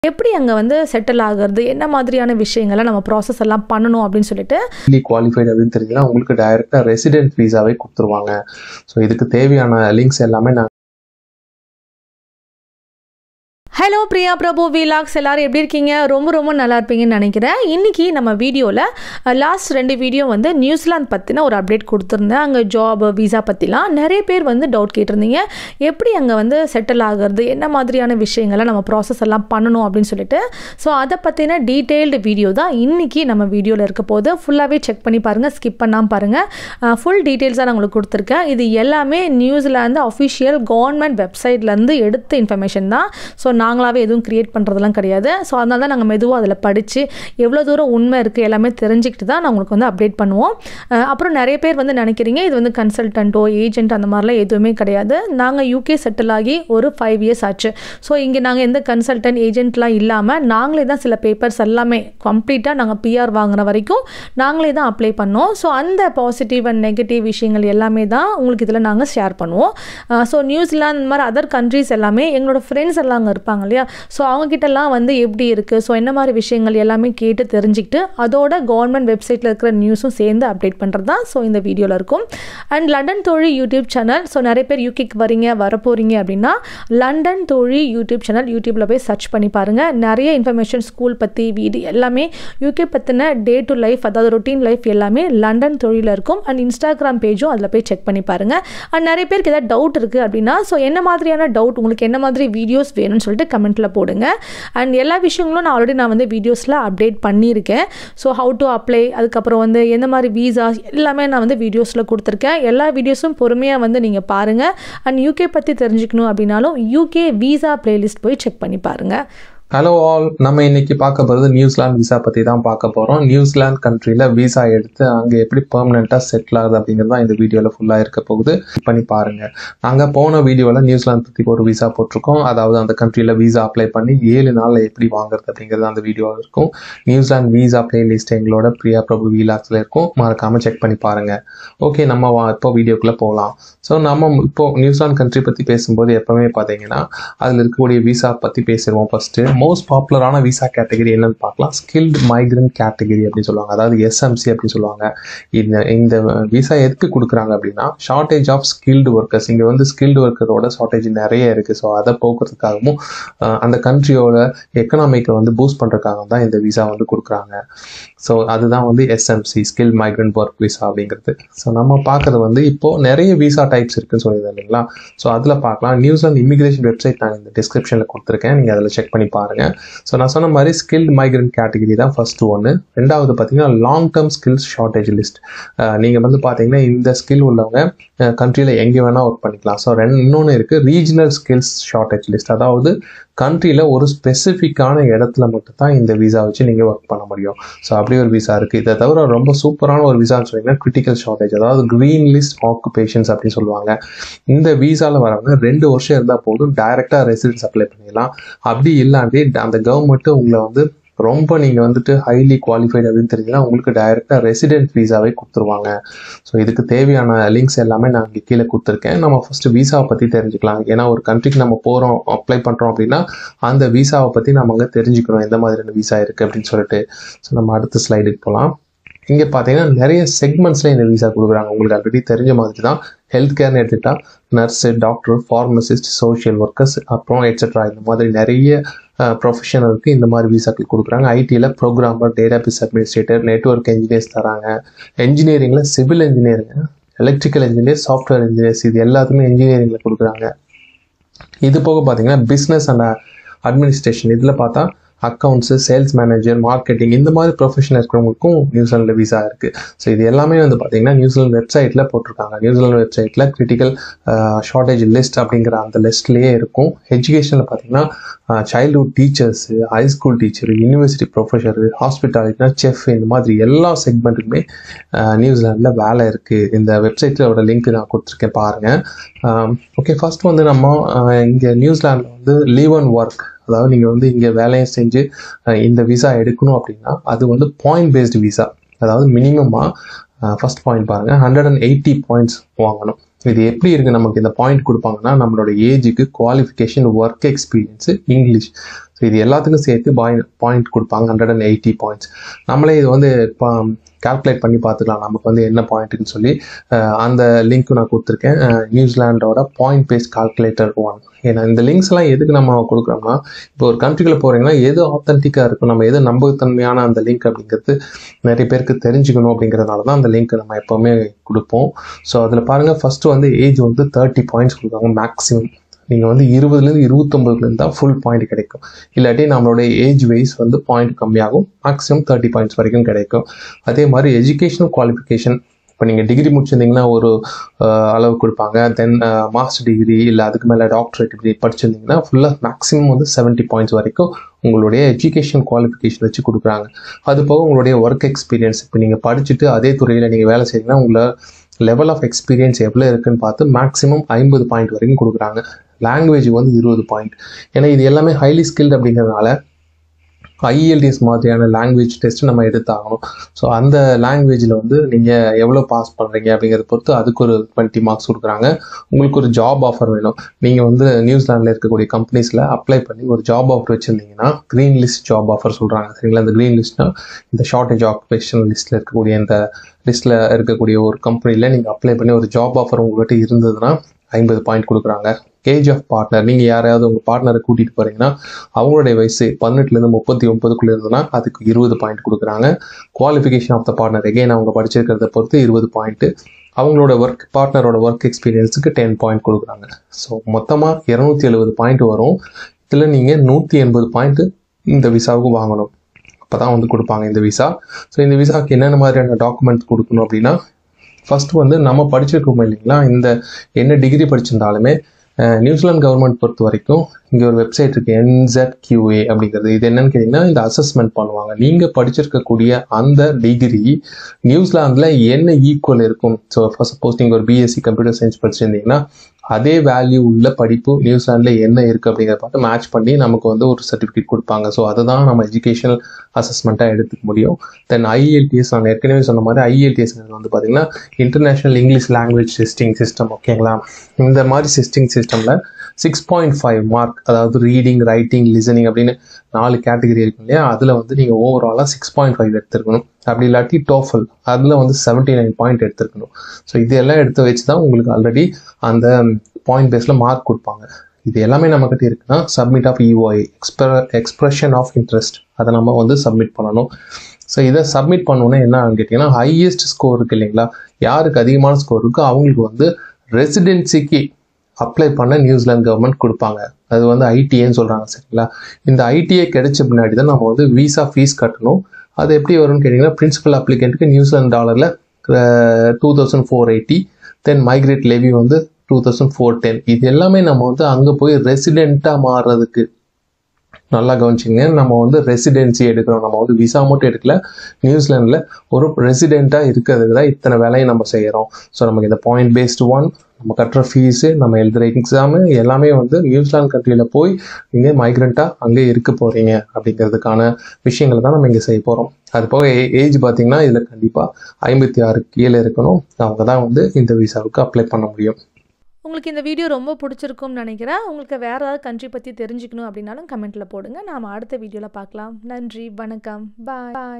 எப்படி அங்கே வந்து செட்டில் ஆகுறது என்ன மாதிரியான விஷயங்களை நம்ம ப்ராசஸ் எல்லாம் பண்ணணும் அப்படின்னு சொல்லிட்டு ஹைலி குவாலிஃபைட் அப்படின்னு தெரிஞ்சுன்னா உங்களுக்கு டைரெக்டாக ரெசிடென்ட் வீசாவே கொடுத்துருவாங்க ஸோ இதுக்கு தேவையான லிங்க்ஸ் எல்லாமே நான் ஹலோ பிரியா பிரபு விலாக்ஸ் எல்லாரும் எப்படி இருக்கீங்க ரொம்ப ரொம்ப நல்லா இருப்பீங்கன்னு நினைக்கிறேன் இன்றைக்கி நம்ம வீடியோவில் லாஸ்ட் ரெண்டு வீடியோ வந்து நியூசிலாந்து பற்றின ஒரு அப்டேட் கொடுத்துருந்தேன் அங்கே ஜாப் விசா பற்றிலாம் நிறைய பேர் வந்து டவுட் கேட்டிருந்தீங்க எப்படி அங்கே வந்து செட்டில் ஆகுறது என்ன மாதிரியான விஷயங்களை நம்ம ப்ராசஸ் எல்லாம் பண்ணணும் அப்படின்னு சொல்லிட்டு ஸோ அதை பற்றின டீட்டெயில்டு வீடியோ தான் இன்றைக்கி நம்ம வீடியோவில் இருக்க போது ஃபுல்லாகவே செக் பண்ணி பாருங்கள் ஸ்கிப் பண்ணாமல் பாருங்கள் ஃபுல் டீட்டெயில்ஸாக நான் உங்களுக்கு கொடுத்துருக்கேன் இது எல்லாமே நியூசிலாந்து அஃபிஷியல் கவர்மெண்ட் வெப்சைட்லேருந்து எடுத்த இன்ஃபர்மேஷன் தான் ஸோ நாங்களாகவே எதுவும் க்ரியேட் பண்ணுறதெல்லாம் கிடையாது ஸோ அதனால தான் நாங்கள் மெதுவாக அதில் படித்து எவ்வளோ தூரம் உண்மை இருக்குது எல்லாமே தெரிஞ்சுக்கிட்டு தான் நான் உங்களுக்கு வந்து அப்டேட் பண்ணுவோம் அஹ் அப்புறம் நிறைய பேர் வந்து நினைக்கிறீங்க இது வந்து கன்சல்டண்ட்டோ ஏஜென்ட் அந்த மாதிரிலாம் எதுவுமே கிடையாது நாங்கள் யூகே செட்டில் ஆகி ஒரு ஃபைவ் இயர்ஸ் ஆச்சு ஸோ இங்கே நாங்கள் எந்த கன்சல்டன்ட் ஏஜென்ட்லாம் இல்லாமல் நாங்களே தான் சில பேப்பர்ஸ் எல்லாமே கம்ப்ளீட்டாக நாங்கள் பிஆர் வாங்குற வரைக்கும் நாங்களே தான் அப்ளை பண்ணோம் ஸோ அந்த பாசிட்டிவ் அண்ட் நெகட்டிவ் விஷயங்கள் எல்லாமே தான் உங்களுக்கு இதில் நாங்கள் ஷேர் பண்ணுவோம் ஸோ நியூசிலாந்து இந்த மாதிரி அதர் கண்ட்ரீஸ் எல்லாமே எங்களோட ஃப்ரெண்ட்ஸ் எல்லாம் அங்கே இருப்பாங்க இல்லையா ஸோ அவங்ககிட்டலாம் வந்து எப்படி இருக்குது ஸோ என்ன மாதிரி விஷயங்கள் எல்லாமே கேட்டு தெரிஞ்சுக்கிட்டு அதோட கவர்மெண்ட் வெப்சைட்டில் இருக்கிற நியூஸும் சேர்ந்து அப்டேட் பண்ணுறது தான் ஸோ இந்த வீடியோவில் இருக்கும் அண்ட் லண்டன் தொழில் யூடியூப் சேனல் ஸோ நிறைய பேர் யூகேக்கு வரீங்க வரப்போகிறீங்க அப்படின்னா லண்டன் தொழில் யூடியூப் சேனல் யூடியூப்பில் போய் சர்ச் பண்ணி பாருங்கள் நிறைய இன்ஃபர்மேஷன் ஸ்கூல் பற்றி வீடு எல்லாமே யூகே பற்றின டே டு லைஃப் அதாவது ரொட்டீன் லைஃப் எல்லாமே லண்டன் தொழிலில் இருக்கும் அண்ட் இன்ஸ்டாகிராம் பேஜும் அதில் போய் செக் பண்ணி பாருங்கள் அண்ட் நிறைய பேருக்கு ஏதாவது டவுட் இருக்குது அப்படின்னா ஸோ என்ன மாதிரியான டவுட் உங்களுக்கு என்ன மாதிரி வீடியோஸ் வேணும்னு சொல்லிட்டு கமெண்ட்டில் போடுங்க அண்ட் எல்லா விஷயங்களும் நான் ஆல்ரெடி நான் வந்து வீடியோஸில் அப்டேட் பண்ணியிருக்கேன் ஸோ ஹவு டு அப்ளை அதுக்கப்புறம் வந்து எந்த மாதிரி வீசா எல்லாமே நான் வந்து வீடியோஸில் கொடுத்துருக்கேன் எல்லா வீடியோஸும் பொறுமையாக வந்து நீங்கள் பாருங்கள் அண்ட் யூகே பற்றி தெரிஞ்சுக்கணும் அப்படின்னாலும் யூகே வீசா பிளேலிஸ்ட் போய் செக் பண்ணி பாருங்கள் ஹலோ ஆல் நம்ம இன்னைக்கு பார்க்க போகிறது நியூசிலாந்து விசா பற்றி தான் பார்க்க போகிறோம் நியூசிலாந்து கண்ட்ரியில் விசா எடுத்து அங்கே எப்படி பெர்மனெண்ட்டாக செட்டில் ஆகுது அப்படிங்கிறது தான் இந்த வீடியோவில் ஃபுல்லாக இருக்க போகுது பண்ணி பாருங்கள் நாங்கள் போன வீடியோவில் நியூசிலாந்து பற்றி ஒரு விசா போட்டிருக்கோம் அதாவது அந்த கண்ட்ரியில் விசா அப்ளை பண்ணி ஏழு நாளில் எப்படி வாங்குறது அப்படிங்கிறது அந்த வீடியோவில் இருக்கும் நியூசிலாந்து விசா பிளேலிஸ்ட் எங்களோட பிரியா பிரபு வீலாக்ஸில் இருக்கும் மறக்காமல் செக் பண்ணி பாருங்கள் ஓகே நம்ம வா இப்போ வீடியோக்குள்ளே போகலாம் ஸோ நம்ம இப்போ நியூசிலாந்து கண்ட்ரி பற்றி பேசும்போது எப்போவுமே பார்த்தீங்கன்னா அதில் இருக்கக்கூடிய விசா பற்றி பேசிடுவோம் ஃபஸ்ட்டு மோஸ்ட் பாப்புலரான விசா கேட்டகரி என்னன்னு பார்க்கலாம் ஸ்கில்டு மைக்ரண்ட் கேட்டகரி அப்படின்னு சொல்லுவாங்க அதாவது எஸ்எம்சி அப்படின்னு சொல்லுவாங்க இந்த இந்த விசா எதுக்கு கொடுக்குறாங்க அப்படின்னா ஷார்ட்டேஜ் ஆஃப் ஸ்கில்டு ஒர்க்கர்ஸ் இங்கே வந்து ஸ்கில்டு ஒர்க்கரோட ஷார்ட்டேஜ் நிறைய இருக்குது ஸோ அதை போக்குறதுக்காகவும் அஹ், அந்த கண்ட்ரியோட எக்கனாமிக்கை வந்து பூஸ்ட் பண்ணுறதுக்காக தான் இந்த விசா வந்து கொடுக்குறாங்க ஸோ அதுதான் வந்து SMC skill migrant work visa அப்படிங்கிறது ஸோ நம்ம பார்க்குறது வந்து இப்போது நிறைய விசா டைப்ஸ் இருக்குன்னு சொல்லியிருந்தேன் இல்லைங்களா ஸோ அதில் பார்க்கலாம் நியூசிலாந்து இமிகிரேஷன் வெப்சைட் நான் இந்த டிஸ்கிரிப்ஷனில் கொடுத்துருக்கேன் நீங்கள் அதில் செக் பண்ணி பாருங்கள் ஸோ நான் சொன்ன மாதிரி ஸ்கில்ட் மைக்ரண்ட் கேட்டகரி தான் ஃபர்ஸ்ட் ஒன்று ரெண்டாவது பார்த்தீங்கன்னா long term skills shortage list நீங்கள் வந்து பார்த்தீங்கன்னா இந்த ஸ்கில் உள்ளவங்க கண்ட்ரியில் எங்கே வேணால் ஒர்க் பண்ணிக்கலாம் ஸோ ரெண்டு இன்னொன்று இருக்குது ரீஜனல் ஸ்கில்ஸ் ஷார்ட்டேஜ் லிஸ்ட் அதாவது கண்ட்ரியில் ஒரு ஸ்பெசிஃபிக்கான இடத்துல மட்டும் தான் இந்த விசா வச்சு நீங்கள் ஒர்க் பண்ண முடியும் ஸோ அப்படி ஒரு விசா இருக்குது இதை தவிர ரொம்ப சூப்பரான ஒரு விசான்னு சொன்னீங்கன்னா கிரிட்டிக்கல் ஷார்ட்டேஜ் அதாவது க்ரீன் லிஸ்ட் ஆக்குபேஷன்ஸ் அப்படின்னு சொல்லுவாங்க இந்த விசாவில் வரவங்க ரெண்டு வருஷம் இருந்தால் போதும் டைரெக்டாக ரெசிடென்ஸ் அப்ளை பண்ணிடலாம் அப்படி இல்லாண்டி அந்த கவர்மெண்ட்டு உங்களை வந்து ரொம்ப நீங்கள் வந்துட்டு ஹைலி குவாலிஃபைட் அப்படின்னு தெரிஞ்சுன்னா உங்களுக்கு டைரெக்டாக ரெசிடென்ட் விசாவே கொடுத்துருவாங்க ஸோ இதுக்கு தேவையான லிங்க்ஸ் எல்லாமே நான் இங்கே கீழே கொடுத்துருக்கேன் நம்ம ஃபஸ்ட்டு விசாவை பற்றி தெரிஞ்சுக்கலாம் ஏன்னா ஒரு கண்ட்ரிக்கு நம்ம போகிறோம் அப்ளை பண்ணுறோம் அப்படின்னா அந்த விசாவை பற்றி நம்ம அங்கே தெரிஞ்சுக்கணும் எந்த மாதிரியான விசா இருக்குது அப்படின்னு சொல்லிட்டு ஸோ நம்ம அடுத்த ஸ்லைடுக்கு போகலாம் இங்கே பார்த்தீங்கன்னா நிறைய செக்மெண்ட்ஸில் இந்த விசா கொடுக்குறாங்க உங்களுக்கு ஆல்ரெடி தெரிஞ்ச மாதிரி தான் ஹெல்த் கேர்னு எடுத்துக்கிட்டா nurse doctor pharmacist social workers அப்புறம் எட்ஸெட்ரா இந்த மாதிரி நிறைய ப்ரொஃபஷனலுக்கு இந்த மாதிரி விசாக்கள் கொடுக்குறாங்க ஐடியில் programmer database administrator network engineers தராங்க என்ஜினியரிங்கில் civil engineering electrical engineer software engineers இது எல்லாத்துக்குமே இன்ஜினியரிங்கில் கொடுக்குறாங்க இது போக பார்த்தீங்கன்னா பிஸ்னஸ் அண்ட் அட்மினிஸ்ட்ரேஷன் இதில் பார்த்தா அக்கௌண்ட்ஸு சேல்ஸ் மேனேஜர் மார்க்கெட்டிங் இந்த மாதிரி ப்ரொஃபஷன் இருக்கிறவங்களுக்கும் நியூசிலாண்டில் விசா இருக்குது ஸோ இது எல்லாமே வந்து பார்த்தீங்கன்னா நியூசிலாந்து வெப்சைட்டில் போட்டிருக்காங்க நியூசிலாந்து வெப்சைட்டில் கிரிட்டிக்கல் ஷார்ட்டேஜ் லிஸ்ட் அப்படிங்கிற அந்த லிஸ்ட்லேயே இருக்கும் எஜுகேஷனில் பார்த்தீங்கன்னா childhood teachers high school teacher university professor ஹாஸ்பிட்டாலிட்டினா செஃப் இந்த மாதிரி எல்லா செக்மெண்ட்டுக்குமே நியூசிலாண்டில் வேலை இருக்குது இந்த வெப்சைட்டோட லிங்க் நான் கொடுத்துருக்கேன் பாருங்கள் ஓகே ஃபர்ஸ்ட் வந்து நம்ம இங்கே நியூசிலாண்டில் வந்து லீவ் அண்ட் ஒர்க் அதாவது நீங்கள் வந்து இங்கே வேலையை செஞ்சு அஹ், இந்த விசா எடுக்கணும் அப்படின்னா அது வந்து பாயிண்ட் பேஸ்டு விசா அதாவது மினிமமாக ஃபர்ஸ்ட் பாயிண்ட் பாருங்கள் ஹண்ட்ரட் அண்ட் எயிட்டி பாயிண்ட்ஸ் வாங்கணும் இது எப்படி இருக்குது நமக்கு இந்த பாயிண்ட் கொடுப்பாங்கன்னா நம்மளோட ஏஜுக்கு qualification work experience English so so இது எல்லாத்துக்கும் சேர்த்து பாயிண்ட் பாயிண்ட் கொடுப்பாங்க ஹண்ட்ரட் அண்ட் எயிட்டி பாயிண்ட்ஸ் நம்மளே இது வந்து இப்போ கால்குலேட் பண்ணி பார்த்துக்கலாம் நமக்கு வந்து என்ன பாயிண்ட்டுன்னு சொல்லி அஹ், அந்த லிங்க் நான் கொடுத்துருக்கேன் அஹ், நியூசிலாண்டோட பாயிண்ட் பேஸ்ட் கால்குலேட்டர் ஒன் ஏன்னா இந்த லிங்க்ஸ் எல்லாம் எதுக்கு நம்ம கொடுக்குறோம்னா இப்போ ஒரு கண்ட்ரிக்குள்ள போறீங்கன்னா எது ஆத்தென்டிக்காக இருக்கும் நம்ம எது நம்பகத்தன்மையான அந்த லிங்க் அப்படிங்கிறது நிறைய பேருக்கு தெரிஞ்சுக்கணும் அப்படிங்கிறதுனால தான் அந்த லிங்க் நம்ம எப்போவுமே கொடுப்போம் ஸோ அதில் பாருங்கள் ஃபர்ஸ்ட் வந்து ஏஜ் வந்து தேர்ட்டி பாயிண்ட்ஸ் கொடுப்பாங்க மேக்ஸிமம் நீங்கள் வந்து இருபதுலேருந்து இருபத்தொம்பதுலேருந்து தான் ஃபுல் பாயிண்ட் கிடைக்கும் இல்லாட்டி நம்மளோட ஏஜ் வைஸ் வந்து பாயிண்ட் கம்மியாகும் மேக்ஸிமம் தேர்ட்டி பாயிண்ட்ஸ் வரைக்கும் கிடைக்கும் அதே மாதிரி எஜுகேஷனல் குவாலிஃபிகேஷன் இப்போ நீங்கள் டிகிரி முடிச்சிருந்தீங்கன்னா ஒரு அஹ், அளவு கொடுப்பாங்க தென் மாஸ்டர் டிகிரி இல்லை அதுக்கு மேலே டாக்டரேட் டிகிரி படிச்சிருந்தீங்கன்னா ஃபுல்லாக மேக்ஸிமம் வந்து செவன்ட்டி பாயிண்ட்ஸ் வரைக்கும் உங்களுடைய எஜுகேஷன் குவாலிஃபிகேஷன் வச்சு கொடுக்குறாங்க அது போக உங்களுடைய ஒர்க் எக்ஸ்பீரியன்ஸ் இப்போ நீங்கள் படிச்சுட்டு அதே துறையில் நீங்கள் வேலை செய்யணும்னா உங்களை லெவல் ஆஃப் எக்ஸ்பீரியன்ஸ் எவ்வளோ இருக்குன்னு பார்த்து மேக்ஸிமம் ஐம்பது பாயிண்ட் வரைக்கும் கொடுக்குறாங்க லாங்குவேஜ் வந்து இருபது பாயிண்ட் ஏன்னா இது எல்லாமே ஹைலி ஸ்கில்ட் அப்படிங்கிறதுனால ஐஎல்டிஎஸ் மாதிரியான லாங்குவேஜ் டெஸ்ட் நம்ம எடுத்தாகணும் ஸோ அந்த லாங்குவேஜில் வந்து நீங்கள் எவ்வளோ பாஸ் பண்ணுறீங்க அப்படிங்கிறத பொறுத்து அதுக்கு ஒரு டுவெண்ட்டி மார்க்ஸ் கொடுக்குறாங்க உங்களுக்கு ஒரு ஜாப் ஆஃபர் வேணும் நீங்கள் வந்து நியூசிலாண்டில் இருக்கக்கூடிய கம்பெனிஸில் அப்ளை பண்ணி ஒரு ஜாப் ஆஃபர் வச்சுருந்தீங்கன்னா க்ரீன் லிஸ்ட் ஜாப் ஆஃபர் சொல்கிறாங்க சரிங்களா இந்த க்ரீன் லிஸ்ட்னா இந்த ஷார்ட்டேஜ் ஆக்குபேஷன் லிஸ்ட்டில் இருக்கக்கூடிய இந்த லிஸ்ட்டில் இருக்கக்கூடிய ஒரு கம்பெனியில் நீங்கள் அப்ளை பண்ணி ஒரு ஜாப் ஆஃபர் உங்கள்கிட்ட இருந்ததுன்னா ஐம்பது பாயிண்ட் கொடுக்குறாங்க ஏஜ் ஆஃப் பார்ட்னர் நீங்கள் யாரையாவது உங்கள் பார்ட்னரை கூட்டிகிட்டு போகிறீங்கன்னா அவங்களுடைய வயசு பதினெட்டுலேருந்து முப்பத்தி ஒன்பதுக்குள்ளே இருந்ததுன்னா அதுக்கு இருபது பாயிண்ட் கொடுக்குறாங்க qualification of the partner again அவங்க படிச்சிருக்கிறத பொறுத்து இருபது பாயிண்ட்டு அவங்களோட ஒர்க் பார்ட்னரோட ஒர்க் எக்ஸ்பீரியன்ஸுக்கு டென் பாயிண்ட் கொடுக்குறாங்க ஸோ மொத்தமாக இரநூத்தி எழுபது பாயிண்ட் வரும் இதில் நீங்கள் நூற்றி எண்பது பாயிண்ட்டு இந்த விசாவுக்கு வாங்கணும் அப்போ தான் வந்து கொடுப்பாங்க இந்த விசா ஸோ இந்த விசாவுக்கு என்னென்ன மாதிரியான டாக்குமெண்ட் கொடுக்கணும் அப்படின்னா ஃபர்ஸ்ட் வந்து நம்ம படிச்சிருக்கோம் இல்லைங்களா இந்த என்ன டிகிரி படிச்சிருந்தாலுமே அஹ், நியூசிலாந்து கவர்மெண்ட் பொறுத்த வரைக்கும் இங்கே ஒரு வெப்சைட் இருக்கு NZQA அப்படிங்கிறது இது என்னன்னு கேட்டிங்கன்னா இந்த அசஸ்மெண்ட் பண்ணுவாங்க நீங்கள் படிச்சிருக்கக்கூடிய அந்த டிகிரி நியூசிலாந்தில் என்ன ஈக்குவல் இருக்கும் ஸோ சப்போஸ் நீங்கள் ஒரு பிஎஸ்சி கம்ப்யூட்டர் சயின்ஸ் படிச்சிருந்தீங்கன்னா அதே வேல்யூ உள்ள படிப்பு நியூசிலாண்டில் என்ன இருக்குது அப்படிங்கிறத பார்த்து மேட்ச் பண்ணி நமக்கு வந்து ஒரு சர்டிஃபிகேட் கொடுப்பாங்க ஸோ அதை தான் நம்ம எஜுகேஷனல் அசஸ்மெண்ட்டாக எடுத்துக்க முடியும் தென் ஐஎல்டிஎஸ் நான் ஏற்கனவே சொன்ன மாதிரி ஐஎல்டிஎஸ் வந்து பார்த்தீங்கன்னா international English language testing system ஓகேங்களா இந்த மாதிரி சிஸ்டிங் சிஸ்டமில் சிக்ஸ் பாயிண்ட் ஃபைவ் மார்க் அதாவது ரீடிங் ரைட்டிங் லிசனிங் அப்படின்னு நாலு கேட்டகரி இருக்கும் இல்லையா அதில் வந்து நீங்கள் ஓவராலாக சிக்ஸ் பாயிண்ட் ஃபைவ் எடுத்துருக்கணும் அப்படி இல்லாட்டி டோஃபல் அதில் வந்து செவன்ட்டி நைன் பாயிண்ட் எடுத்துருக்கணும் ஸோ இதெல்லாம் எடுத்து வச்சு தான் உங்களுக்கு ஆல்ரெடி அந்த பாயிண்ட் பேஸில் மார்க் கொடுப்பாங்க இது எல்லாமே நம்மக்கிட்ட இருக்குன்னா சப்மிட் ஆஃப் இஓஐ எக்ஸ்பிர எக்ஸ்பிரஷன் ஆஃப் இன்ட்ரெஸ்ட் அதை நம்ம வந்து சப்மிட் பண்ணணும் ஸோ இதை சப்மிட் பண்ணோன்னே என்ன கேட்டிங்கன்னா ஹையஸ்ட் ஸ்கோர் இருக்கு இல்லைங்களா யாருக்கு அதிகமான ஸ்கோர் இருக்கோ அவங்களுக்கு வந்து ரெசிடென்சிக்கு அப்ளை பண்ண நியூசிலாந்து கவர்மெண்ட் கொடுப்பாங்க அது வந்து ஐடிஏன்னு சொல்கிறாங்க சரிங்களா இந்த ஐடிஏ கிடைச்ச பின்னாடி தான் நம்ம வந்து விசா ஃபீஸ் கட்டணும் அது எப்படி வரும்னு கேட்டிங்கன்னா பிரின்சிபல் அப்ளிகண்ட்டுக்கு நியூசிலாந்து டாலரில் two thousand four eighty then migrate levy வந்து டூ தௌசண்ட் ஃபோர் டென் இது எல்லாமே நம்ம வந்து அங்கே போய் ரெசிடெண்ட்டாக மாறுறதுக்கு நல்லா கவனிச்சிங்க நம்ம வந்து ரெசிடென்சி எடுக்கிறோம் நம்ம வந்து விசா மட்டும் எடுக்கல நியூசிலாண்டில் ஒரு ரெசிடெண்ட்டாக இருக்கிறதுக்கு தான் இத்தனை வேலையை நம்ம செய்கிறோம் ஸோ நமக்கு இந்த பாயிண்ட் பேஸ்டு ஒன் நம்ம கட்டுற ஃபீஸு நம்ம எழுதுகிற எக்ஸாமு எல்லாமே வந்து நியூசிலாந்து கண்ட்ரியில் போய் நீங்கள் மைக்ரெண்ட்டாக அங்கே இருக்க போகிறீங்க அப்படிங்கிறதுக்கான விஷயங்களை தான் நம்ம இங்கே செய்ய போகிறோம் அது போக ஏஜ் பார்த்தீங்கன்னா இதில் கண்டிப்பாக ஐம்பத்தி ஆறு கீழே இருக்கணும் அவங்க தான் வந்து இந்த விசாவுக்கு அப்ளை பண்ண முடியும் உங்களுக்கு இந்த வீடியோ ரொம்ப பிடிச்சிருக்கும்னு நினைக்கிறேன் உங்களுக்கு வேறு ஏதாவது கண்ட்ரி பற்றி தெரிஞ்சுக்கணும் அப்படின்னாலும் கமெண்ட்டில் போடுங்க நாம் அடுத்த வீடியோவில் பார்க்கலாம் நன்றி வணக்கம் பாய்